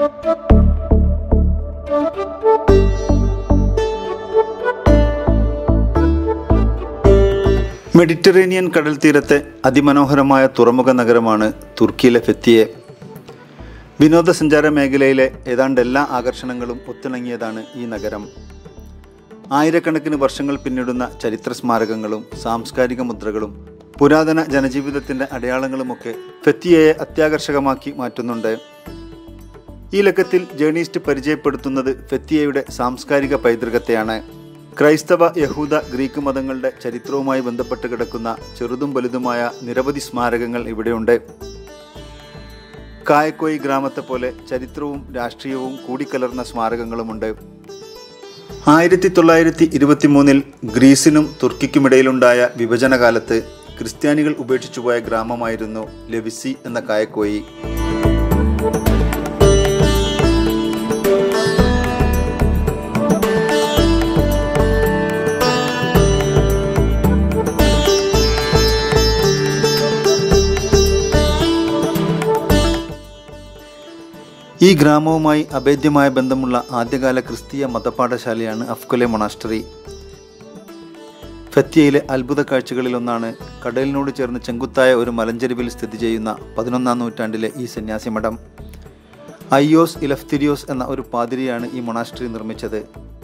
Mediterranean കടൽ തീരത്തെ അതിമനോഹരമായ തുറമുഖ നഗരമാണ് തുർക്കിയിലെ ഫെത്തിയെ വിനോദസഞ്ചാര മേഖലയിലെ ഏതാണ്ട് എല്ലാ ആകർഷണങ്ങളും ഒത്തിണങ്ങിയതാണ് ഈ നഗരം ആയിരക്കണക്കിന് വർഷങ്ങൾ പിന്നിടുന്ന ചരിത്ര സ്മാരകങ്ങളും സാംസ്കാരിക മുദ്രകളും പുരാതന ജനജീവിതത്തിൻ്റെ അടയാളങ്ങളുമൊക്കെ ഫെത്തിയയെ അത്യാകർഷകമാക്കി മാറ്റുന്നുണ്ട് ഈ ലക്കത്തിൽ ജേണീസ്റ്റ് പരിചയപ്പെടുത്തുന്നത് ഫെത്തിയയുടെ സാംസ്കാരിക പൈതൃകത്തെയാണ് ക്രൈസ്തവ യഹൂദ ഗ്രീക്ക് മതങ്ങളുടെ ചരിത്രവുമായി ബന്ധപ്പെട്ട് കിടക്കുന്ന ചെറുതും വലുതുമായ നിരവധി സ്മാരകങ്ങൾ ഇവിടെയുണ്ട് കായക്കോയി ഗ്രാമത്തെ പോലെ ചരിത്രവും രാഷ്ട്രീയവും കൂടിക്കലർന്ന സ്മാരകങ്ങളുമുണ്ട് ആയിരത്തി തൊള്ളായിരത്തി ഇരുപത്തി മൂന്നിൽ ഗ്രീസിനും തുർക്കിക്കുമിടയിലുണ്ടായ വിഭജനകാലത്ത് ക്രിസ്ത്യാനികൾ ഉപേക്ഷിച്ചുപോയ ഗ്രാമമായിരുന്നു ലെവിസി എന്ന കായക്കോയി ഈ ഗ്രാമവുമായി അഭേദ്യമായ ബന്ധമുള്ള ആദ്യകാല ക്രിസ്തീയ മതപാഠശാലയാണ് അഫ്കൊലെ മൊണാസ്റ്ററി ഫത്തിയയിലെ അത്ഭുത കാഴ്ചകളിലൊന്നാണ് കടലിനോട് ചേർന്ന് ചെങ്കുത്തായ ഒരു മലഞ്ചെരുവിൽ സ്ഥിതി ചെയ്യുന്ന പതിനൊന്നാം നൂറ്റാണ്ടിലെ ഈ സന്യാസി മഠം അയ്യോസ് ഇലഫ്തിരിയോസ് എന്ന ഒരു പാതിരിയാണ് ഈ മൊണാസ്റ്ററി നിർമ്മിച്ചത്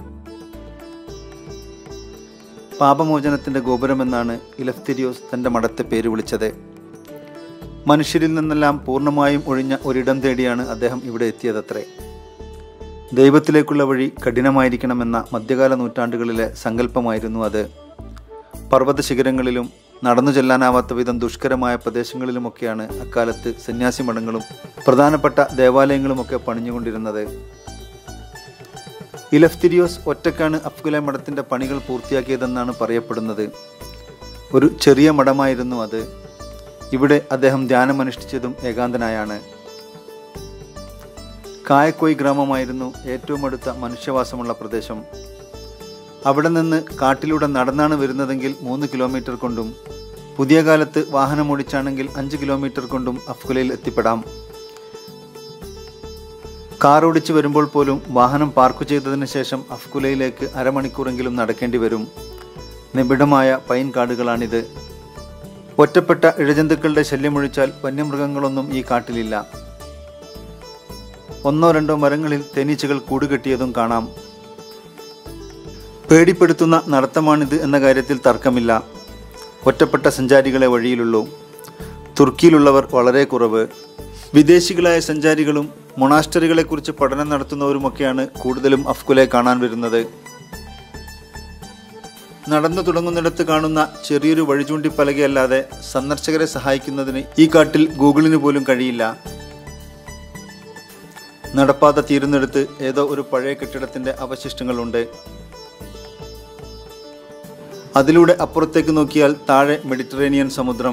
പാപമോചനത്തിന്റെ ഗോപുരമെന്നാണ് ഇലഫ്തിരിയോസ് തന്റെ മഠത്തെ പേര് വിളിച്ചത് മനുഷ്യരിൽ നിന്നെല്ലാം പൂർണ്ണമായും ഒഴിഞ്ഞ ഒരിടം തേടിയാണ് അദ്ദേഹം ഇവിടെ എത്തിയതത്രേ ദൈവത്തിലേക്കുള്ള വഴി കഠിനമായിരിക്കണമെന്ന മധ്യകാല നൂറ്റാണ്ടുകളിലെ സങ്കല്പമായിരുന്നു അത് പർവ്വത ശിഖരങ്ങളിലും നടന്നു ചെല്ലാനാവാത്ത വിധം ദുഷ്കരമായ പ്രദേശങ്ങളിലുമൊക്കെയാണ് അക്കാലത്ത് സന്യാസി മഠങ്ങളും പ്രധാനപ്പെട്ട ദേവാലയങ്ങളുമൊക്കെ പണിഞ്ഞുകൊണ്ടിരുന്നത് ഇലഫ്തിരിയോസ് ഒറ്റക്കാണ് അഫ്ഗുല മഠത്തിന്റെ പണികൾ പൂർത്തിയാക്കിയതെന്നാണ് പറയപ്പെടുന്നത് ഒരു ചെറിയ മഠമായിരുന്നു അത് ഇവിടെ അദ്ദേഹം ധ്യാനമനുഷ്ഠിച്ചതും ഏകാന്തനായാണ് കായക്കോയ് ഗ്രാമമായിരുന്നു ഏറ്റവും അടുത്ത മനുഷ്യവാസമുള്ള പ്രദേശം അവിടെ നിന്ന് കാട്ടിലൂടെ നടന്നാണ് വരുന്നതെങ്കിൽ മൂന്ന് കിലോമീറ്റർ കൊണ്ടും പുതിയ കാലത്ത് വാഹനമോടിച്ചാണെങ്കിൽ അഞ്ച് കിലോമീറ്റർ കൊണ്ടും അഫ്കുലയിൽ എത്തിപ്പെടാം കാർ ഓടിച്ചു വരുമ്പോൾ പോലും വാഹനം പാർക്ക് ചെയ്തതിന് ശേഷം അഫ്കുലയിലേക്ക് അരമണിക്കൂറെങ്കിലും നടക്കേണ്ടി വരും നിബിഡമായ പൈൻ കാടുകളാണിത് ഒറ്റപ്പെട്ട ഇഴജന്തുക്കളുടെ ശല്യമൊഴിച്ചാൽ വന്യമൃഗങ്ങളൊന്നും ഈ കാട്ടിലില്ല ഒന്നോ രണ്ടോ മരങ്ങളിൽ തേനീച്ചകൾ കൂടുകെട്ടിയതും കാണാം പേടിപ്പെടുത്തുന്ന നടത്തമാണിത് എന്ന കാര്യത്തിൽ തർക്കമില്ല ഒറ്റപ്പെട്ട സഞ്ചാരികളെ വഴിയിലുള്ളൂ തുർക്കിയിലുള്ളവർ വളരെ കുറവ് വിദേശികളായ സഞ്ചാരികളും മൊണാസ്റ്ററികളെക്കുറിച്ച് പഠനം നടത്തുന്നവരുമൊക്കെയാണ് കൂടുതലും അഫ്കുലെ കാണാൻ വരുന്നത് നടന്നു തുടങ്ങുന്നിടത്ത് കാണുന്ന ചെറിയൊരു വഴിചൂണ്ടി പലകയല്ലാതെ സന്ദർശകരെ സഹായിക്കുന്നതിന് ഈ കാട്ടിൽ ഗൂഗിളിന് പോലും കഴിയില്ല നടപ്പാത തീരുന്നിടത്ത് ഏതോ ഒരു പഴയ കെട്ടിടത്തിന്റെ അവശിഷ്ടങ്ങളുണ്ട് അതിലൂടെ അപ്പുറത്തേക്ക് നോക്കിയാൽ താഴെ മെഡിറ്ററേനിയൻ സമുദ്രം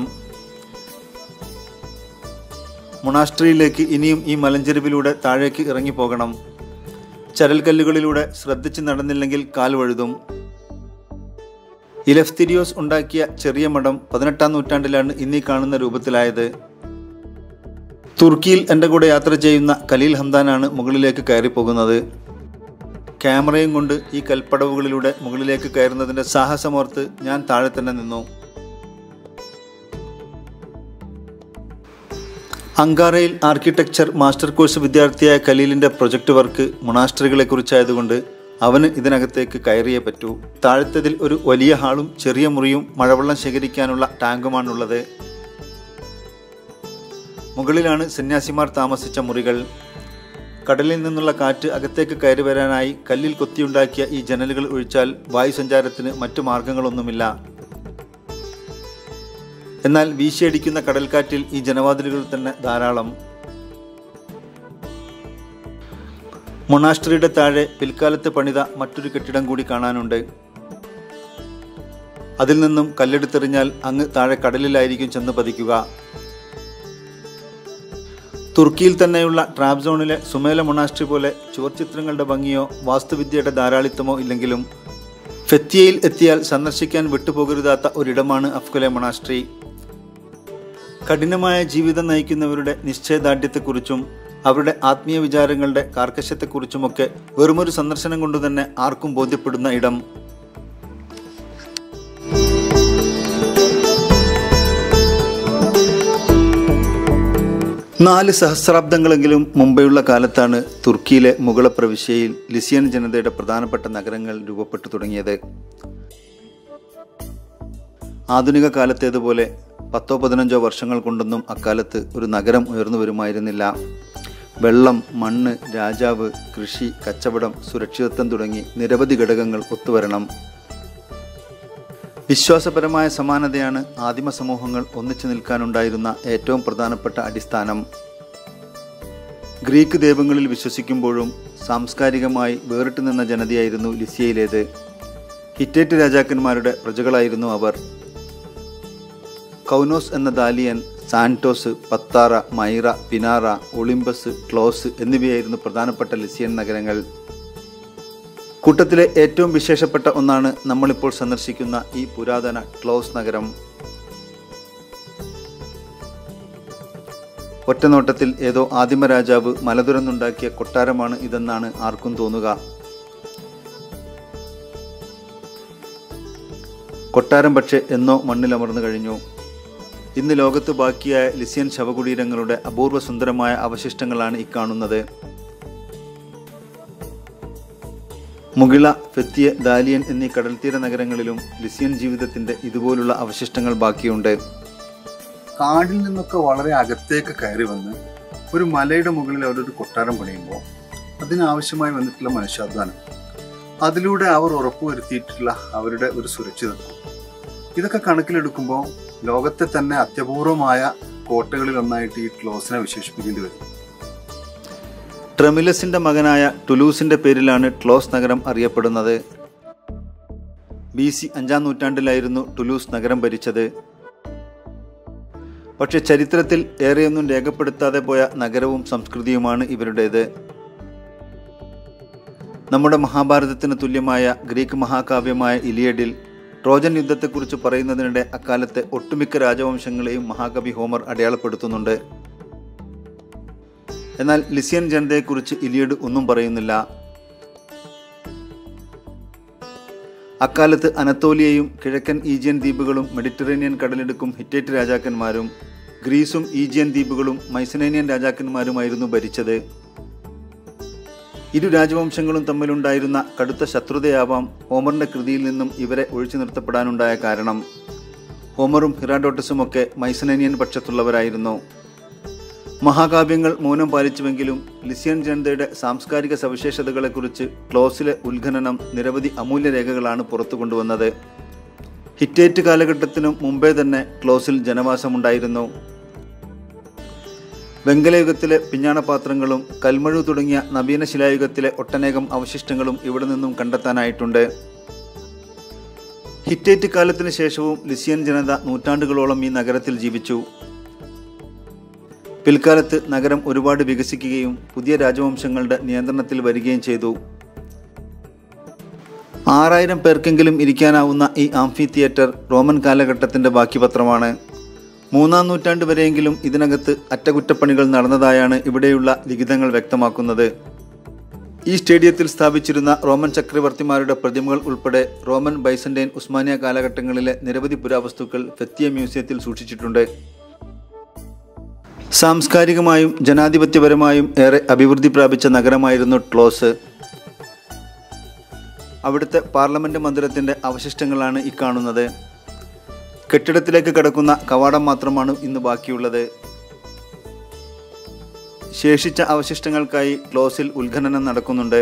മൊണാസ്ട്രിയിലേക്ക് ഇനിയും ഈ മലഞ്ചെരുവിലൂടെ താഴേക്ക് ഇറങ്ങി പോകണം ചരൽക്കല്ലുകളിലൂടെ ശ്രദ്ധിച്ച് നടന്നില്ലെങ്കിൽ കാൽ വഴുതും ഇലഫ്തിരിയോസ് ഉണ്ടാക്കിയ ചെറിയ മഠം പതിനെട്ടാം നൂറ്റാണ്ടിലാണ് ഇന്നീ കാണുന്ന രൂപത്തിലായത് തുർക്കിയിൽ എൻ്റെ കൂടെ യാത്ര ചെയ്യുന്ന കലീൽ ഹംദാനാണ് മുകളിലേക്ക് കയറി പോകുന്നത് ക്യാമറയും കൊണ്ട് ഈ കൽപ്പടവുകളിലൂടെ മുകളിലേക്ക് കയറുന്നതിൻ്റെ സാഹസമോർത്ത് ഞാൻ താഴെ തന്നെ നിന്നു അങ്കാറയിൽ ആർക്കിടെക്ചർ മാസ്റ്റർ കോഴ്സ് വിദ്യാർത്ഥിയായ കലീലിൻ്റെ പ്രൊജക്ട് വർക്ക് മൊണാസ്റ്ററികളെക്കുറിച്ചായതുകൊണ്ട് അവന് ഇതിനകത്തേക്ക് കയറിയേ പറ്റൂ താഴത്തതിൽ ഒരു വലിയ ഹാളും ചെറിയ മുറിയും മഴവെള്ളം ശേഖരിക്കാനുള്ള ടാങ്കുമാണുള്ളത് മുകളിലാണ് സന്യാസിമാർ താമസിച്ച മുറികൾ കടലിൽ നിന്നുള്ള കാറ്റ് അകത്തേക്ക് കയറി വരാനായി കല്ലിൽ കൊത്തിയുണ്ടാക്കിയ ഈ ജനലുകൾ ഒഴിച്ചാൽ വായുസഞ്ചാരത്തിന് മറ്റു മാർഗങ്ങളൊന്നുമില്ല എന്നാൽ വീശിയടിക്കുന്ന കടൽക്കാറ്റിൽ ഈ ജനവാതിലുകൾ തന്നെ ധാരാളം മൊണാസ്റ്ററിയുടെ താഴെ പിൽക്കാലത്ത് പണിത മറ്റൊരു കെട്ടിടം കൂടി കാണാനുണ്ട് അതിൽ നിന്നും കല്ലെടുത്തെറിഞ്ഞാൽ അങ്ങ് താഴെ കടലിലായിരിക്കും ചെന്ന് പതിക്കുക തുർക്കിയിൽ തന്നെയുള്ള ട്രാപ് സോണിലെ സുമേല മൊണാസ്ട്രി പോലെ ചുവർച്ചിത്രങ്ങളുടെ ഭംഗിയോ വാസ്തുവിദ്യയുടെ ധാരാളിത്തമോ ഇല്ലെങ്കിലും ഫെത്തിയയിൽ എത്തിയാൽ സന്ദർശിക്കാൻ വിട്ടുപോകരുതാത്ത ഒരിടമാണ് അഫ്കുലെ മൊണാസ്ട്രി കഠിനമായ ജീവിതം നയിക്കുന്നവരുടെ നിശ്ചയദാർഢ്യത്തെക്കുറിച്ചും അവരുടെ ആത്മീയ വിചാരങ്ങളുടെ കാർക്കശ്യത്തെക്കുറിച്ചുമൊക്കെ വെറുമൊരു സന്ദർശനം കൊണ്ട് തന്നെ ആർക്കും ബോധ്യപ്പെടുന്ന ഇടം നാല് സഹസ്രാബ്ദങ്ങളെങ്കിലും മുമ്പെയുള്ള കാലത്താണ് തുർക്കിയിലെ മുഗള പ്രവിശ്യയിൽ ലിസിയൻ ജനതയുടെ പ്രധാനപ്പെട്ട നഗരങ്ങൾ രൂപപ്പെട്ടു തുടങ്ങിയത് ആധുനിക കാലത്തേതുപോലെ പത്തോ പതിനഞ്ചോ വർഷങ്ങൾ കൊണ്ടൊന്നും അക്കാലത്ത് ഒരു നഗരം ഉയർന്നു വരുമായിരുന്നില്ല വെള്ളം മണ്ണ് രാജാവ് കൃഷി കച്ചവടം സുരക്ഷിതത്വം തുടങ്ങി നിരവധി ഘടകങ്ങൾ ഒത്തുവരണം വിശ്വാസപരമായ സമാനതയാണ് ആദിമ സമൂഹങ്ങൾ ഒന്നിച്ചു നിൽക്കാനുണ്ടായിരുന്ന ഏറ്റവും പ്രധാനപ്പെട്ട അടിസ്ഥാനം ഗ്രീക്ക് ദൈവങ്ങളിൽ വിശ്വസിക്കുമ്പോഴും സാംസ്കാരികമായി വേറിട്ട് നിന്ന ജനതയായിരുന്നു ലിസിയയിലേത് ഹിറ്റേറ്റ് രാജാക്കന്മാരുടെ പ്രജകളായിരുന്നു അവർ കൗനോസ് എന്ന Dalyan Xanthos Patara Myra Pinara Olympus ക്ലോസ് എന്നിവയായിരുന്നു പ്രധാനപ്പെട്ട ലിസിയൻ നഗരങ്ങൾ കൂട്ടത്തിലെ ഏറ്റവും വിശേഷപ്പെട്ട ഒന്നാണ് നമ്മളിപ്പോൾ സന്ദർശിക്കുന്ന ഈ പുരാതന ക്ലോസ് നഗരം ഒറ്റനോട്ടത്തിൽ ഏതോ ആദിമ രാജാവ് മലതുരന്നുണ്ടാക്കിയ കൊട്ടാരമാണ് ഇതെന്നാണ് ആർക്കും തോന്നുക കൊട്ടാരം പക്ഷേ എന്നോ മണ്ണിലമർന്നു കഴിഞ്ഞു ഇന്ന് ലോകത്ത് ബാക്കിയായ ലിസിയൻ ശവകുടീരങ്ങളുടെ അപൂർവ സുന്ദരമായ അവശിഷ്ടങ്ങളാണ് ഇക്കാണുന്നത് മുകിള ഫെത്തിയ ദാലിയൻ എന്നീ കടൽത്തീര നഗരങ്ങളിലും ലിസിയൻ ജീവിതത്തിന്റെ ഇതുപോലുള്ള അവശിഷ്ടങ്ങൾ ബാക്കിയുണ്ട് കാടിൽ നിന്നൊക്കെ വളരെ അകത്തേക്ക് കയറി വന്ന് ഒരു മലയുടെ മുകളിൽ അവരൊരു കൊട്ടാരം പണിയുമ്പോൾ അതിനാവശ്യമായി വന്നിട്ടുള്ള മനുഷ്യാധ്വാനം അതിലൂടെ അവർ ഉറപ്പുവരുത്തിയിട്ടുള്ള അവരുടെ ഒരു സുരക്ഷിതത്വം ഇതൊക്കെ കണക്കിലെടുക്കുമ്പോൾ ലോകത്തെ തന്നെ അത്യപൂർവമായ കോട്ടകളിൽ ഒന്നായിട്ട് ഈ ക്ലോസിനെ വിശേഷിപ്പിക്കേണ്ടി വരും ട്രെമിലസിന്റെ മകനായ ടുലൂസിന്റെ പേരിലാണ് ട്ലോസ് നഗരം അറിയപ്പെടുന്നത് ബി സി അഞ്ചാം നൂറ്റാണ്ടിലായിരുന്നു ടുലൂസ് നഗരം ഭരിച്ചത് പക്ഷെ ചരിത്രത്തിൽ ഏറെയൊന്നും രേഖപ്പെടുത്താതെ പോയ നഗരവും സംസ്കൃതിയുമാണ് ഇവരുടേത് നമ്മുടെ മഹാഭാരതത്തിന് തുല്യമായ ഗ്രീക്ക് മഹാകാവ്യമായ ഇലിയഡിൽ ട്രോജൻ യുദ്ധത്തെക്കുറിച്ച് പറയുന്നതിനിടെ അക്കാലത്തെ ഒട്ടുമിക്ക രാജവംശങ്ങളെയും മഹാകവി ഹോമർ അടയാളപ്പെടുത്തുന്നുണ്ട് എന്നാൽ ലിസിയൻ ജനതയെക്കുറിച്ച് ഇലിയഡ് ഒന്നും പറയുന്നില്ല അക്കാലത്ത് അനത്തോലിയയും കിഴക്കൻ ഈജിയൻ ദ്വീപുകളും മെഡിറ്ററേനിയൻ കടലിടുക്കും ഹിറ്റേറ്റ് രാജാക്കന്മാരും ഗ്രീസും ഈജിയൻ ദ്വീപുകളും മൈസനേനിയൻ രാജാക്കന്മാരുമായിരുന്നു ഭരിച്ചത് ഇരു രാജവംശങ്ങളും തമ്മിലുണ്ടായിരുന്ന കടുത്ത ശത്രുതയാവാം ഹോമറിന്റെ കൃതിയിൽ നിന്നും ഇവരെ ഒഴിച്ചു നിർത്തപ്പെടാനുണ്ടായ കാരണം ഹോമറും ഹിറാഡോട്ടസുമൊക്കെ മൈസനേനിയൻ പക്ഷത്തുള്ളവരായിരുന്നു മഹാകാവ്യങ്ങൾ മൗനം പാലിച്ചുവെങ്കിലും ലിസിയൻ ജനതയുടെ സാംസ്കാരിക സവിശേഷതകളെക്കുറിച്ച് ക്ലോസിലെ ഉത്ഖനനം നിരവധി അമൂല്യ രേഖകളാണ് പുറത്തു കൊണ്ടുവന്നത് ഹിറ്റേറ്റ് കാലഘട്ടത്തിനു മുമ്പേ തന്നെ ക്ലോസിൽ ജനവാസമുണ്ടായിരുന്നു വെങ്കലയുഗത്തിലെ പിഞ്ഞാണപാത്രങ്ങളും കൽമഴു തുടങ്ങിയ നവീന ശിലായുഗത്തിലെ ഒട്ടനേകം അവശിഷ്ടങ്ങളും ഇവിടെ നിന്നും കണ്ടെത്താനായിട്ടുണ്ട് ഹിറ്റേറ്റ് കാലത്തിന് ശേഷവും ലിസിയൻ ജനത നൂറ്റാണ്ടുകളോളം ഈ നഗരത്തിൽ ജീവിച്ചു പിൽക്കാലത്ത് നഗരം ഒരുപാട് വികസിക്കുകയും പുതിയ രാജവംശങ്ങളുടെ നിയന്ത്രണത്തിൽ വരികയും ചെയ്തു ആറായിരം പേർക്കെങ്കിലും ഇരിക്കാനാവുന്ന ഈ ആംഫി തിയേറ്റർ റോമൻ കാലഘട്ടത്തിന്റെ ബാക്കി പത്രമാണ് മൂന്നാം നൂറ്റാണ്ട് വരെയെങ്കിലും ഇതിനകത്ത് അറ്റകുറ്റപ്പണികൾ നടന്നതായാണ് ഇവിടെയുള്ള ലിഖിതങ്ങൾ വ്യക്തമാക്കുന്നത് ഈ സ്റ്റേഡിയത്തിൽ സ്ഥാപിച്ചിരുന്ന റോമൻ ചക്രവർത്തിമാരുടെ പ്രതിമകൾ ഉൾപ്പെടെ റോമൻ ബൈസന്റൈൻ ഉസ്മാനിയ കാലഘട്ടങ്ങളിലെ നിരവധി പുരാവസ്തുക്കൾ ഫെത്തിയ മ്യൂസിയത്തിൽ സൂക്ഷിച്ചിട്ടുണ്ട് സാംസ്കാരികമായും ജനാധിപത്യപരമായും ഏറെ അഭിവൃദ്ധി പ്രാപിച്ച നഗരമായിരുന്നു ട്ലോസ് അവിടുത്തെ പാർലമെന്റ് മന്ദിരത്തിന്റെ അവശിഷ്ടങ്ങളാണ് ഇക്കാണുന്നത് കെട്ടിടത്തിലേക്ക് കടക്കുന്ന കവാടം മാത്രമാണ് ഇന്ന് ബാക്കിയുള്ളത് ശേഷിച്ച അവശിഷ്ടങ്ങൾക്കായി ക്ലോസിൽ ഉത്ഖനനം നടക്കുന്നുണ്ട്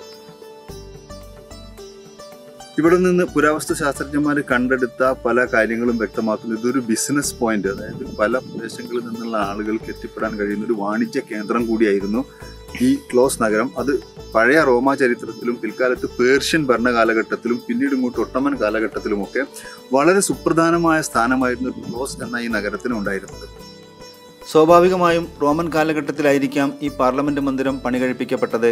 ഇവിടെ നിന്ന് പുരാവസ്തു ശാസ്ത്രജ്ഞന്മാർ കണ്ടെടുത്ത പല കാര്യങ്ങളും വ്യക്തമാക്കുന്നു ഇതൊരു ബിസിനസ് പോയിന്റ് അതായത് പല പ്രദേശങ്ങളിൽ നിന്നുള്ള ആളുകൾക്ക് എത്തിപ്പെടാൻ കഴിയുന്ന ഒരു വാണിജ്യ കേന്ദ്രം കൂടിയായിരുന്നു ഈ ക്ലോസ് നഗരം അത് പഴയ റോമ ചരിത്രത്തിലും പിൽക്കാലത്ത് പേർഷ്യൻ ഭരണകാലഘട്ടത്തിലും പിന്നീട് ഇങ്ങോട്ട് ഒട്ടമൻ കാലഘട്ടത്തിലുമൊക്കെ വളരെ സുപ്രധാനമായ സ്ഥാനമായിരുന്നു ക്ലോസ് എന്ന ഈ നഗരത്തിന് ഉണ്ടായിരുന്നത് സ്വാഭാവികമായും റോമൻ കാലഘട്ടത്തിലായിരിക്കാം ഈ പാർലമെന്റ് മന്ദിരം പണി കഴിപ്പിക്കപ്പെട്ടത്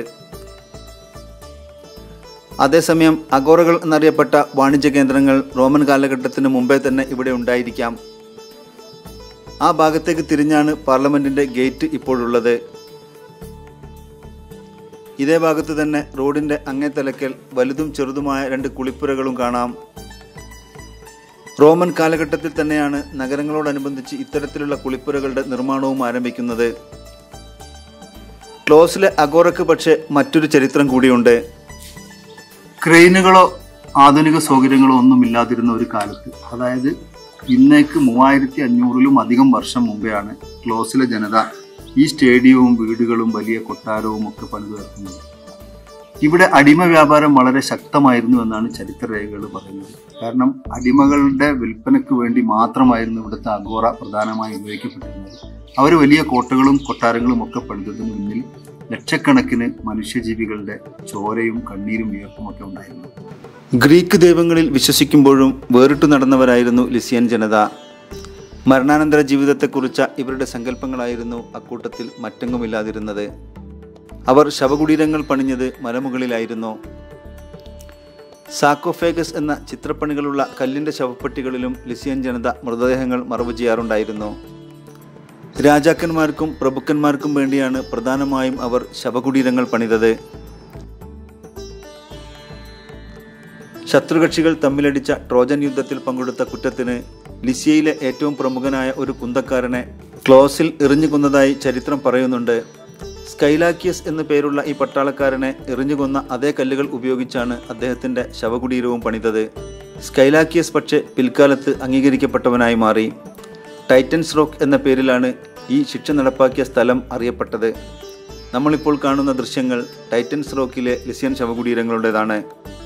അതേസമയം അഗോറകൾ എന്നറിയപ്പെട്ട വാണിജ്യ കേന്ദ്രങ്ങൾ റോമൻ കാലഘട്ടത്തിന് മുമ്പേ തന്നെ ഇവിടെ ഉണ്ടായിരിക്കാം ആ ഭാഗത്തേക്ക് തിരിഞ്ഞാണ് പാർലമെന്റിന്റെ ഗേറ്റ് ഇപ്പോഴുള്ളത് ഇതേ ഭാഗത്ത് തന്നെ റോഡിന്റെ അങ്ങേ തലക്കൽ വലുതും ചെറുതുമായ രണ്ട് കുളിപ്പുരകളും കാണാം റോമൻ കാലഘട്ടത്തിൽ തന്നെയാണ് നഗരങ്ങളോടനുബന്ധിച്ച് ഇത്തരത്തിലുള്ള കുളിപ്പുരകളുടെ നിർമ്മാണവും ആരംഭിക്കുന്നത് ക്ലോസിലെ അഗോറയ്ക്ക് പക്ഷേ മറ്റൊരു ചരിത്രം കൂടിയുണ്ട് ക്രെയിനുകളോ ആധുനിക സൗകര്യങ്ങളോ ഒന്നും ഇല്ലാതിരുന്ന ഒരു കാലത്ത് അതായത് ഇന്നേക്ക് മൂവായിരത്തി അഞ്ഞൂറിലും അധികം വർഷം മുമ്പെയാണ് ക്ലോസിലെ ജനത ഈ സ്റ്റേഡിയവും വീടുകളും വലിയ കൊട്ടാരവും ഒക്കെ പണിതു തീർക്കുന്നത് ഇവിടെ അടിമ വ്യാപാരം വളരെ ശക്തമായിരുന്നു എന്നാണ് ചരിത്രരേഖകൾ പറയുന്നത് കാരണം അടിമകളുടെ വിൽപ്പനയ്ക്ക് വേണ്ടി മാത്രമായിരുന്നു ഇവിടുത്തെ അഗോറ പ്രധാനമായും ഉപയോഗിക്കപ്പെട്ടിരുന്നത് അവർ വലിയ കോട്ടകളും കൊട്ടാരങ്ങളും ഒക്കെ പണിതതിന് മുന്നിൽ ലക്ഷക്കണക്കിന് മനുഷ്യജീവികളുടെ ചോരയും കണ്ണീരും വിയർപ്പും ഒക്കെ ഉണ്ടായിരുന്നു ഗ്രീക്ക് ദൈവങ്ങളിൽ വിശ്വസിക്കുമ്പോഴും വേറിട്ടു നടന്നവരായിരുന്നു ലിസിയൻ ജനത മരണാനന്തര ജീവിതത്തെക്കുറിച്ച ഇവരുടെ സങ്കല്പങ്ങളായിരുന്നു അക്കൂട്ടത്തിൽ മറ്റെങ്ങുമില്ലാതിരുന്നത് അവർ ശവകുടീരങ്ങൾ പണിഞ്ഞത് മലമുകളിലായിരുന്നു സാക്കോഫേഗസ് എന്ന ചിത്രപ്പണികളുള്ള കല്ലിൻ്റെ ശവപ്പെട്ടികളിലും ലിസിയൻ ജനത മൃതദേഹങ്ങൾ മറവ് ചെയ്യാറുണ്ടായിരുന്നു രാജാക്കന്മാർക്കും പ്രഭുക്കന്മാർക്കും വേണ്ടിയാണ് പ്രധാനമായും അവർ ശവകുടീരങ്ങൾ പണിതത് ശത്രുകക്ഷികൾ തമ്മിലടിച്ച ട്രോജൻ യുദ്ധത്തിൽ പങ്കെടുത്ത കുറ്റത്തിന് ലിസിയയിലെ ഏറ്റവും പ്രമുഖനായ ഒരു കുന്തക്കാരനെ ക്ലോസിൽ എറിഞ്ഞു കൊന്നതായി ചരിത്രം പറയുന്നുണ്ട് സ്കൈലാക്കിയസ് എന്നു പേരുള്ള ഈ പട്ടാളക്കാരനെ എറിഞ്ഞു കൊന്ന അതേ കല്ലുകൾ ഉപയോഗിച്ചാണ് അദ്ദേഹത്തിന്റെ ശവകുടീരവും പണിതത് സ്കൈലാക്കിയസ് പക്ഷേ പിൽക്കാലത്ത് അംഗീകരിക്കപ്പെട്ടവനായി മാറി ടൈറ്റൻസ് റോക്ക് എന്ന പേരിലാണ് ഈ ശിക്ഷ നടപ്പാക്കിയ സ്ഥലം അറിയപ്പെട്ടത് നമ്മളിപ്പോൾ കാണുന്ന ദൃശ്യങ്ങൾ ടൈറ്റൻസ് റോക്കിലെ ലിസിയൻ ശവകുടീരങ്ങളുടേതാണ്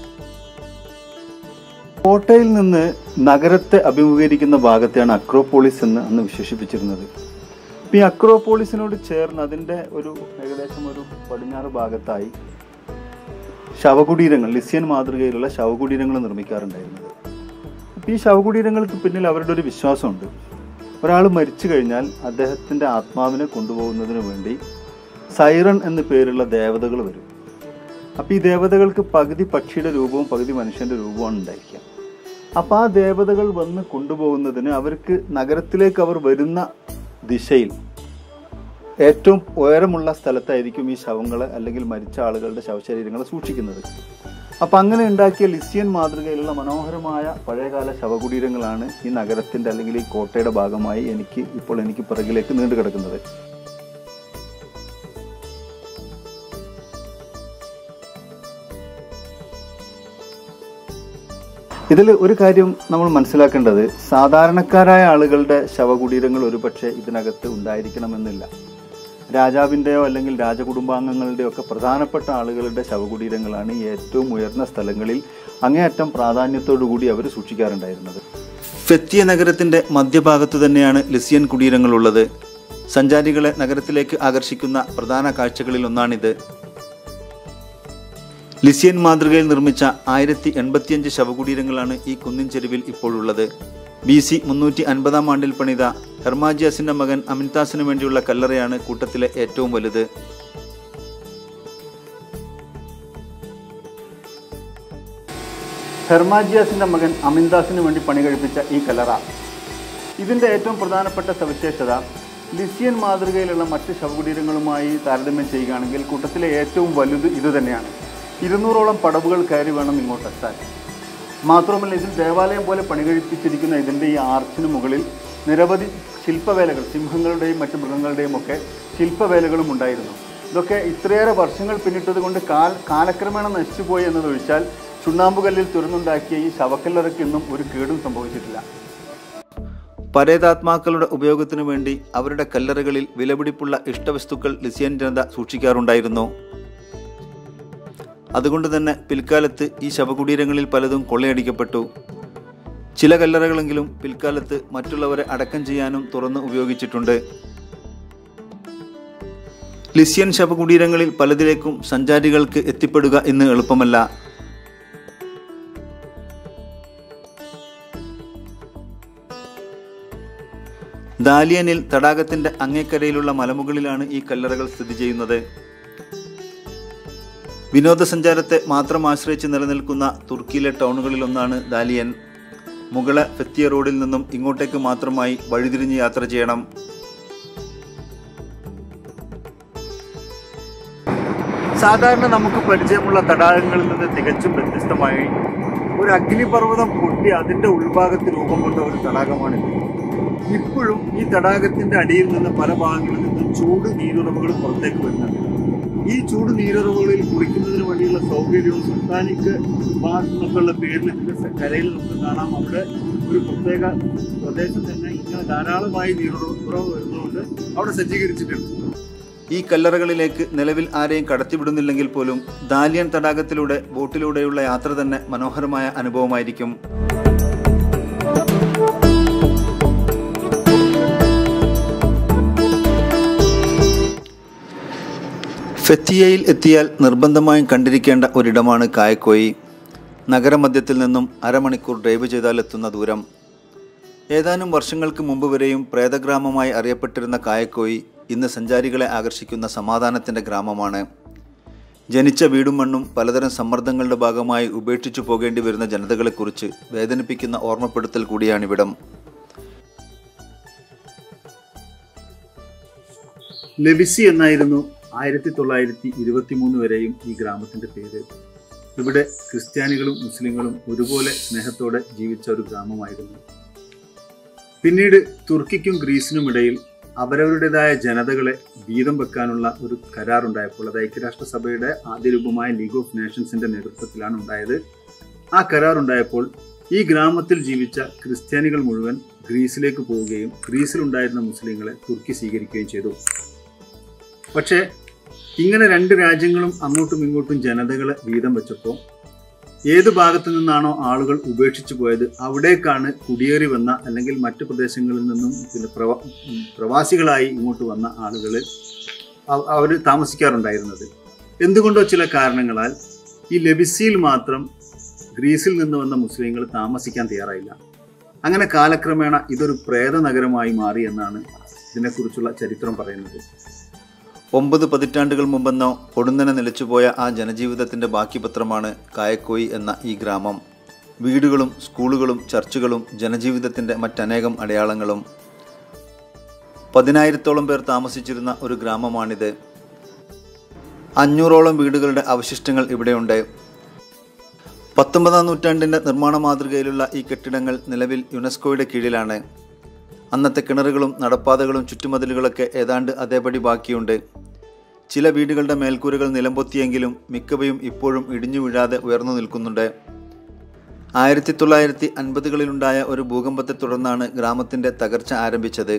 കോട്ടയിൽ നിന്ന് നഗരത്തെ അഭിമുഖീകരിക്കുന്ന ഭാഗത്തെയാണ് അക്രോപോളിസ് എന്ന് അന്ന് വിശേഷിപ്പിച്ചിരുന്നത് ഇപ്പം ഈ അക്രോപോളിസിനോട് ചേർന്ന് അതിൻ്റെ ഒരു ഏകദേശം ഒരു പടിഞ്ഞാറ് ഭാഗത്തായി ശവകുടീരങ്ങൾ ലിസിയൻ മാതൃകയിലുള്ള ശവകുടീരങ്ങൾ നിർമ്മിക്കാറുണ്ടായിരുന്നത് അപ്പം ഈ ശവകുടീരങ്ങൾക്ക് പിന്നിൽ അവരുടെ ഒരു വിശ്വാസമുണ്ട് ഒരാൾ മരിച്ചു കഴിഞ്ഞാൽ അദ്ദേഹത്തിൻ്റെ ആത്മാവിനെ കൊണ്ടുപോകുന്നതിന് വേണ്ടി സൈറൺ എന്നു പേരുള്ള ദേവതകൾ വരും അപ്പോൾ ഈ ദേവതകൾക്ക് പകുതി പക്ഷിയുടെ രൂപവും പകുതി മനുഷ്യന്റെ രൂപമാണ് ഉണ്ടായിരിക്കുക അപ്പോൾ ആ ദേവതകൾ വന്ന് കൊണ്ടുപോകുന്നതിന് അവർക്ക് നഗരത്തിലേക്ക് അവർ വരുന്ന ദിശയിൽ ഏറ്റവും ഉയരമുള്ള സ്ഥലത്തായിരിക്കും ഈ ശവങ്ങൾ അല്ലെങ്കിൽ മരിച്ച ആളുകളുടെ ശവശരീരങ്ങൾ സൂക്ഷിക്കുന്നത് അപ്പം അങ്ങനെ ഉണ്ടാക്കിയ ലിസിയൻ മാതൃകയിലുള്ള മനോഹരമായ പഴയകാല ശവകുടീരങ്ങളാണ് ഈ നഗരത്തിൻ്റെ അല്ലെങ്കിൽ ഈ കോട്ടയുടെ ഭാഗമായി എനിക്ക് ഇപ്പോൾ എനിക്ക് പിറകിലേക്ക് നീണ്ടു കിടക്കുന്നത് ഇതിൽ ഒരു കാര്യം നമ്മൾ മനസ്സിലാക്കേണ്ടത് സാധാരണക്കാരായ ആളുകളുടെ ശവകുടീരങ്ങൾ ഒരുപക്ഷെ ഇതിനകത്ത് ഉണ്ടായിരിക്കണമെന്നില്ല രാജാവിൻ്റെയോ അല്ലെങ്കിൽ രാജകുടുംബാംഗങ്ങളുടെയോ ഒക്കെ പ്രധാനപ്പെട്ട ആളുകളുടെ ശവകുടീരങ്ങളാണ് ഈ ഏറ്റവും ഉയർന്ന സ്ഥലങ്ങളിൽ അങ്ങേയറ്റം പ്രാധാന്യത്തോടു കൂടി അവർ സൂക്ഷിക്കാറുണ്ടായിരുന്നത് ഫെത്തിയ നഗരത്തിന്റെ മധ്യഭാഗത്തു തന്നെയാണ് ലിസിയൻ കുടീരങ്ങളുള്ളത് സഞ്ചാരികളെ നഗരത്തിലേക്ക് ആകർഷിക്കുന്ന പ്രധാന കാഴ്ചകളിൽ ഒന്നാണിത് ലിസിയൻ മാതൃകയിൽ നിർമ്മിച്ച ആയിരത്തി എൺപത്തിയഞ്ച് ശവകുടീരങ്ങളാണ് ഈ കുന്നിൻ ചെരുവിൽ ഇപ്പോഴുള്ളത് ബി സി മുന്നൂറ്റി അൻപതാം ആണ്ടിൽ പണിത ഹെർമാജിയസിന്റെ മകൻ അമിൻതാസിനു വേണ്ടിയുള്ള കല്ലറയാണ് കൂട്ടത്തിലെ ഏറ്റവും വലുത് ഹെർമാജിയാസിന്റെ മകൻ അമിൻദാസിന് വേണ്ടി പണി കഴിപ്പിച്ച ഈ കലറ ഇതിന്റെ ഏറ്റവും പ്രധാനപ്പെട്ട സവിശേഷത ലിസിയൻ മാതൃകയിലുള്ള മറ്റ് ശവകുടീരങ്ങളുമായി താരതമ്യം ചെയ്യുകയാണെങ്കിൽ കൂട്ടത്തിലെ ഏറ്റവും വലുത് ഇത് തന്നെയാണ് ഇരുന്നൂറോളം പടവുകൾ കയറി വേണം ഇങ്ങോട്ട് എത്താൻ മാത്രമല്ല ഇതിൽ ദേവാലയം പോലെ പണി കഴിപ്പിച്ചിരിക്കുന്ന ഇതിൻ്റെ ഈ ആർച്ചിന് മുകളിൽ നിരവധി ശില്പവേലകൾ സിംഹങ്ങളുടെയും മറ്റ് മൃഗങ്ങളുടെയും ഒക്കെ ശില്പവേലകളും ഉണ്ടായിരുന്നു ഇതൊക്കെ ഇത്രയേറെ വർഷങ്ങൾ പിന്നിട്ടത് കൊണ്ട് കാൽ കാലക്രമേണ നശിച്ചുപോയി എന്നതൊഴിച്ചാൽ ചുണ്ണാമ്പുകല്ലിൽ തുറന്നുണ്ടാക്കിയ ഈ ശവക്കല്ലറയ്ക്ക് ഇന്നും ഒരു കേടും സംഭവിച്ചിട്ടില്ല പരേതാത്മാക്കളുടെ ഉപയോഗത്തിനു വേണ്ടി അവരുടെ കല്ലറകളിൽ വിലപിടിപ്പുള്ള ഇഷ്ടവസ്തുക്കൾ ലിസിയൻ ജനത സൂക്ഷിക്കാറുണ്ടായിരുന്നു അതുകൊണ്ട് തന്നെ പിൽക്കാലത്ത് ഈ ശവകുടീരങ്ങളിൽ പലതും കൊള്ളയടിക്കപ്പെട്ടു ചില കല്ലറകളെങ്കിലും പിൽക്കാലത്ത് മറ്റുള്ളവരെ അടക്കം ചെയ്യാനും തുറന്ന് ഉപയോഗിച്ചിട്ടുണ്ട് ലിസിയൻ ശവകുടീരങ്ങളിൽ പലതിലേക്കും സഞ്ചാരികൾക്ക് എത്തിപ്പെടുക ഇന്ന് എളുപ്പമല്ല ദാലിയനിൽ തടാകത്തിന്റെ അങ്ങേക്കരയിലുള്ള മലമുകളിലാണ് ഈ കല്ലറകൾ സ്ഥിതി ചെയ്യുന്നത് വിനോദസഞ്ചാരത്തെ മാത്രം ആശ്രയിച്ച് നിലനിൽക്കുന്ന തുർക്കിയിലെ ടൗണുകളിലൊന്നാണ് ദാലിയൻ മുകള ഫെത്തിയ റോഡിൽ നിന്നും ഇങ്ങോട്ടേക്ക് മാത്രമായി വഴിതിരിഞ്ഞ് യാത്ര ചെയ്യണം സാധാരണ നമുക്ക് പരിചയമുള്ള തടാകങ്ങളിൽ നിന്ന് തികച്ചും വ്യത്യസ്തമായി ഒരു അഗ്നിപർവ്വതം പൊട്ടി അതിന്റെ ഉൾഭാഗത്ത് രൂപം കൊണ്ട ഒരു തടാകമാണിത് ഇപ്പോഴും ഈ തടാകത്തിന്റെ അടിയിൽ നിന്ന് പല ഭാഗങ്ങളിൽ നിന്നും ചൂട് നീരുറവുകൾ പുറത്തേക്ക് വരുന്നുണ്ട് ഈ ചൂട് നീരുറവുകളിൽ കുളിക്കുന്നതിന് വേണ്ടിയുള്ള സൗകര്യവും സുൽത്താനിക്ക് ബാത്ത് എന്നൊക്കെയുള്ള പേരിൽ ഇതിന്റെ സ- കരയിൽ നമുക്ക് കാണാം അവിടെ ഒരു പ്രത്യേക പ്രദേശം തന്നെ ഇങ്ങനെ ധാരാളമായി നീരുറവ് വരുന്നതുകൊണ്ട് അവിടെ സജ്ജീകരിച്ചിട്ടുണ്ട് ഈ കല്ലറകളിലേക്ക് നിലവിൽ ആരെയും കടത്തിവിടുന്നില്ലെങ്കിൽ പോലും ദാലിയൻ തടാകത്തിലൂടെ ബോട്ടിലൂടെയുള്ള യാത്ര തന്നെ മനോഹരമായ അനുഭവമായിരിക്കും ഫെത്തിയയിൽ എത്തിയാൽ നിർബന്ധമായും കണ്ടിരിക്കേണ്ട ഒരിടമാണ് കായക്കോയി നഗരമധ്യത്തിൽ നിന്നും അരമണിക്കൂർ ഡ്രൈവ് ചെയ്താൽ എത്തുന്ന ദൂരം ഏതാനും വർഷങ്ങൾക്ക് മുമ്പ് വരെയും പ്രേതഗ്രാമമായി അറിയപ്പെട്ടിരുന്ന കായക്കോയി ഇന്ന് സഞ്ചാരികളെ ആകർഷിക്കുന്ന സമാധാനത്തിൻ്റെ ഗ്രാമമാണ് ജനിച്ച വീടും മണ്ണും പലതരം സമ്മർദ്ദങ്ങളുടെ ഭാഗമായി ഉപേക്ഷിച്ചു പോകേണ്ടി വരുന്ന ജനതകളെക്കുറിച്ച് വേദനിപ്പിക്കുന്ന ഓർമ്മപ്പെടുത്തൽ കൂടിയാണിവിടം ലെവിസി എന്നായിരുന്നു ആയിരത്തി തൊള്ളായിരത്തി ഇരുപത്തി മൂന്ന് വരെയും ഈ ഗ്രാമത്തിന്റെ പേര് ഇവിടെ ക്രിസ്ത്യാനികളും മുസ്ലിങ്ങളും ഒരുപോലെ സ്നേഹത്തോടെ ജീവിച്ച ഒരു ഗ്രാമമായിരുന്നു പിന്നീട് തുർക്കിക്കും ഗ്രീസിനും ഇടയിൽ അവരവരുടേതായ ജനതകളെ വീതം വെക്കാനുള്ള ഒരു കരാറുണ്ടായപ്പോൾ അത് ഐക്യരാഷ്ട്രസഭയുടെ ആദ്യ രൂപമായ ലീഗ് ഓഫ് നേഷൻസിന്റെ നേതൃത്വത്തിലാണ് ഉണ്ടായത് ആ കരാർ ഉണ്ടായപ്പോൾ ഈ ഗ്രാമത്തിൽ ജീവിച്ച ക്രിസ്ത്യാനികൾ മുഴുവൻ ഗ്രീസിലേക്ക് പോവുകയും ഗ്രീസിലുണ്ടായിരുന്ന മുസ്ലിങ്ങളെ തുർക്കി സ്വീകരിക്കുകയും ചെയ്തു പക്ഷേ ഇങ്ങനെ രണ്ട് രാജ്യങ്ങളും അങ്ങോട്ടും ഇങ്ങോട്ടും ജനതകളെ വീതം വെച്ചപ്പോൾ ഏത് ഭാഗത്തു നിന്നാണോ ആളുകൾ ഉപേക്ഷിച്ചു പോയത് അവിടേക്കാണ് കുടിയേറി വന്ന അല്ലെങ്കിൽ മറ്റു പ്രദേശങ്ങളിൽ നിന്നും പിന്നെ പ്രവാ ഉം, പ്രവാസികളായി ഇങ്ങോട്ട് വന്ന ആളുകൾ അവർ താമസിക്കാറുണ്ടായിരുന്നത് എന്തുകൊണ്ടോ ചില കാരണങ്ങളാൽ ഈ ലബിസിയിൽ മാത്രം ഗ്രീസിൽ നിന്ന് വന്ന മുസ്ലിങ്ങൾ താമസിക്കാൻ തയ്യാറായില്ല അങ്ങനെ കാലക്രമേണ ഇതൊരു പ്രേത നഗരമായി മാറി എന്നാണ് ഇതിനെക്കുറിച്ചുള്ള ചരിത്രം പറയുന്നത് ഒമ്പത് പതിറ്റാണ്ടുകൾ മുമ്പെന്നോ പൊടുന്നനെ നിലച്ചുപോയ ആ ജനജീവിതത്തിന്റെ ബാക്കി പത്രമാണ് കായക്കോയി എന്ന ഈ ഗ്രാമം വീടുകളും സ്കൂളുകളും ചർച്ചുകളും ജനജീവിതത്തിന്റെ മറ്റനേകം അടയാളങ്ങളും പതിനായിരത്തോളം പേർ താമസിച്ചിരുന്ന ഒരു ഗ്രാമമാണിത് അഞ്ഞൂറോളം വീടുകളുടെ അവശിഷ്ടങ്ങൾ ഇവിടെയുണ്ട് പത്തൊമ്പതാം നൂറ്റാണ്ടിന്റെ നിർമ്മാണ മാതൃകയിലുള്ള ഈ കെട്ടിടങ്ങൾ നിലവിൽ യുനെസ്കോയുടെ കീഴിലാണ് അന്നത്തെ കിണറുകളും നടപ്പാതകളും ചുറ്റുമതിലുകളൊക്കെ ഏതാണ്ട് അതേപടി ബാക്കിയുണ്ട് ചില വീടുകളുടെ മേൽക്കൂരകൾ നിലംപൊത്തിയെങ്കിലും മിക്കവയും ഇപ്പോഴും ഇടിഞ്ഞു വീഴാതെ ഉയർന്നു നിൽക്കുന്നുണ്ട് ആയിരത്തി തൊള്ളായിരത്തി അൻപതുകളിലുണ്ടായ ഒരു ഭൂകമ്പത്തെ തുടർന്നാണ് ഗ്രാമത്തിന്റെ തകർച്ച ആരംഭിച്ചത്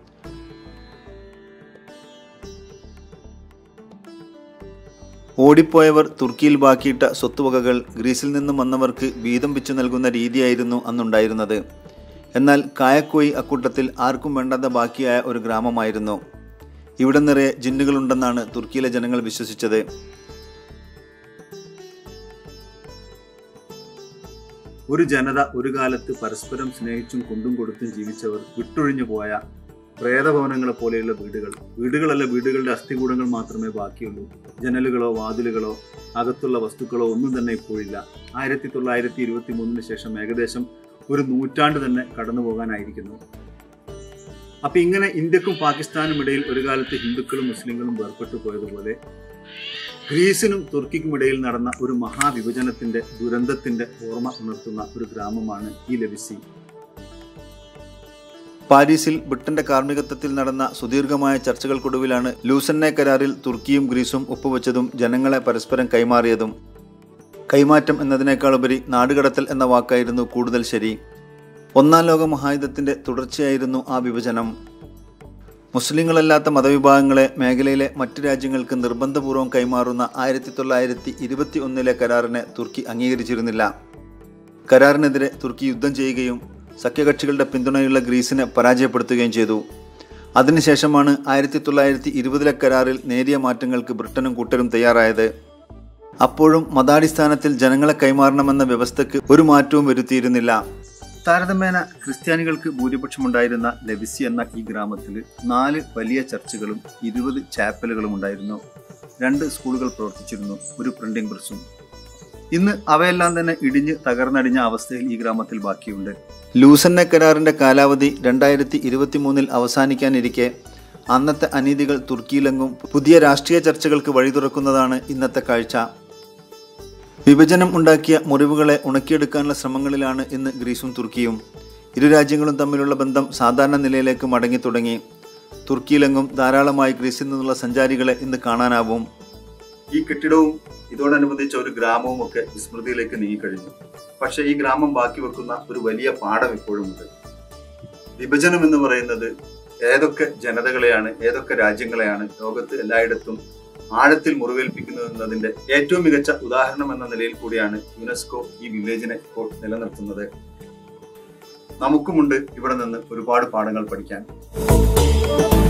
ഓടിപ്പോയവർ തുർക്കിയിൽ ബാക്കിയിട്ട സ്വത്തുവകകൾ ഗ്രീസിൽ നിന്നും വന്നവർക്ക് വീതം വെച്ചു നൽകുന്ന രീതിയായിരുന്നു അന്നുണ്ടായിരുന്നത് എന്നാൽ കായക്കോയി അക്കൂട്ടത്തിൽ ആർക്കും വേണ്ടാതെ ബാക്കിയായ ഒരു ഗ്രാമമായിരുന്നു ഇവിടെ നിറയെ ജിന്നുകളുണ്ടെന്നാണ് തുർക്കിയിലെ ജനങ്ങൾ വിശ്വസിച്ചത് ഒരു ജനത ഒരു കാലത്ത് പരസ്പരം സ്നേഹിച്ചും കൊണ്ടും കൊടുത്തും ജീവിച്ചവർ വിട്ടൊഴിഞ്ഞു പോയ പ്രേതഭവനങ്ങളെ പോലെയുള്ള വീടുകൾ വീടുകളല്ല വീടുകളുടെ അസ്ഥികൂടങ്ങൾ മാത്രമേ ബാക്കിയുള്ളൂ ജനലുകളോ വാതിലുകളോ അകത്തുള്ള വസ്തുക്കളോ ഒന്നും തന്നെ ഇപ്പോഴില്ല ആയിരത്തി തൊള്ളായിരത്തി ഇരുപത്തി മൂന്നിന് ശേഷം ഏകദേശം ഒരു നൂറ്റാണ്ട് തന്നെ കടന്നു പോകാനായിരിക്കുന്നു അപ്പൊ ഇങ്ങനെ ഇന്ത്യക്കും പാകിസ്ഥാനും ഇടയിൽ ഒരു കാലത്ത് ഹിന്ദുക്കളും മുസ്ലിങ്ങളും വേർപെട്ടു പോയതുപോലെ ഗ്രീസിനും തുർക്കിക്കും ഇടയിൽ നടന്ന ഒരു മഹാവിഭജനത്തിന്റെ ദുരന്തത്തിന്റെ ഓർമ്മ ഉണർത്തുന്ന ഒരു ഗ്രാമമാണ് ഈ ലബിസി പാരീസിൽ ബ്രിട്ടന്റെ കാർമ്മികത്വത്തിൽ നടന്ന സുദീർഘമായ ചർച്ചകൾക്കൊടുവിലാണ് ലൂസന്നെ കരാറിൽ തുർക്കിയും ഗ്രീസും ഒപ്പുവെച്ചതും ജനങ്ങളെ പരസ്പരം കൈമാറിയതും കൈമാറ്റം എന്നതിനേക്കാളുപരി നാടുകടത്തൽ എന്ന വാക്കായിരുന്നു കൂടുതൽ ശരി ഒന്നാം ലോക മഹായുദ്ധത്തിന്റെ തുടർച്ചയായിരുന്നു ആ വിഭജനം മുസ്ലിങ്ങളല്ലാത്ത മതവിഭാഗങ്ങളെ മേഖലയിലെ മറ്റു രാജ്യങ്ങൾക്ക് നിർബന്ധപൂർവ്വം കൈമാറുന്ന ആയിരത്തി തൊള്ളായിരത്തി ഇരുപത്തി ഒന്നിലെ കരാറിനെ തുർക്കി അംഗീകരിച്ചിരുന്നില്ല കരാറിനെതിരെ തുർക്കി യുദ്ധം ചെയ്യുകയും സഖ്യകക്ഷികളുടെ പിന്തുണയുള്ള ഗ്രീസിനെ പരാജയപ്പെടുത്തുകയും ചെയ്തു അതിനുശേഷമാണ് ആയിരത്തി തൊള്ളായിരത്തി ഇരുപതിലെ കരാറിൽ നേരിയ മാറ്റങ്ങൾക്ക് ബ്രിട്ടനും കൂട്ടരും തയ്യാറായത് അപ്പോഴും മതാടിസ്ഥാനത്തിൽ ജനങ്ങളെ കൈമാറണമെന്ന വ്യവസ്ഥയ്ക്ക് ഒരു മാറ്റവും വരുത്തിയിരുന്നില്ല താരതമ്യേന ക്രിസ്ത്യാനികൾക്ക് ഭൂരിപക്ഷമുണ്ടായിരുന്ന ലബിസി എന്ന ഈ ഗ്രാമത്തിൽ നാല് വലിയ ചർച്ചുകളും ഇരുപത് ചാപ്പലുകളും ഉണ്ടായിരുന്നു രണ്ട് സ്കൂളുകൾ പ്രവർത്തിച്ചിരുന്നു ഒരു പ്രിന്റിംഗ് പ്രസ്സും ഇന്ന് അവയെല്ലാം തന്നെ ഇടിഞ്ഞ് തകർന്നടിഞ്ഞ അവസ്ഥയിൽ ഈ ഗ്രാമത്തിൽ ബാക്കിയുണ്ട് ലൂസന്നെ കരാറിന്റെ കാലാവധി രണ്ടായിരത്തി ഇരുപത്തി മൂന്നിൽ അവസാനിക്കാനിരിക്കെ അന്നത്തെ അനീതികൾ തുർക്കിയിലെങ്ങും പുതിയ രാഷ്ട്രീയ ചർച്ചകൾക്ക് വഴി തുറക്കുന്നതാണ് ഇന്നത്തെ കാഴ്ച വിഭജനം ഉണ്ടാക്കിയ മുറിവുകളെ ഉണക്കിയെടുക്കാനുള്ള ശ്രമങ്ങളിലാണ് ഇന്ന് ഗ്രീസും തുർക്കിയും ഇരു രാജ്യങ്ങളും തമ്മിലുള്ള ബന്ധം സാധാരണ നിലയിലേക്ക് മടങ്ങി തുടങ്ങി തുർക്കിയിലെങ്ങും ധാരാളമായി ഗ്രീസിൽ നിന്നുള്ള സഞ്ചാരികളെ ഇന്ന് കാണാനാവും ഈ കെട്ടിടവും ഇതോടനുബന്ധിച്ച ഒരു ഗ്രാമവും ഒക്കെ വിസ്മൃതിയിലേക്ക് നീങ്ങിക്കഴിഞ്ഞു പക്ഷേ ഈ ഗ്രാമം ബാക്കി വെക്കുന്ന ഒരു വലിയ പാഠം ഇപ്പോഴുമുണ്ട് വിഭജനം എന്ന് പറയുന്നത് ഏതൊക്കെ ജനതകളെയാണ് ഏതൊക്കെ രാജ്യങ്ങളെയാണ് ലോകത്ത് എല്ലായിടത്തും ആഴത്തിൽ മുറിവേൽപ്പിക്കുന്നത് എന്നതിന്റെ ഏറ്റവും മികച്ച ഉദാഹരണം എന്ന നിലയിൽ കൂടിയാണ് യുനെസ്കോ ഈ വില്ലേജിനെ ഇപ്പോൾ നിലനിർത്തുന്നത് നമുക്കുമുണ്ട് ഇവിടെ നിന്ന് ഒരുപാട് പാഠങ്ങൾ പഠിക്കാൻ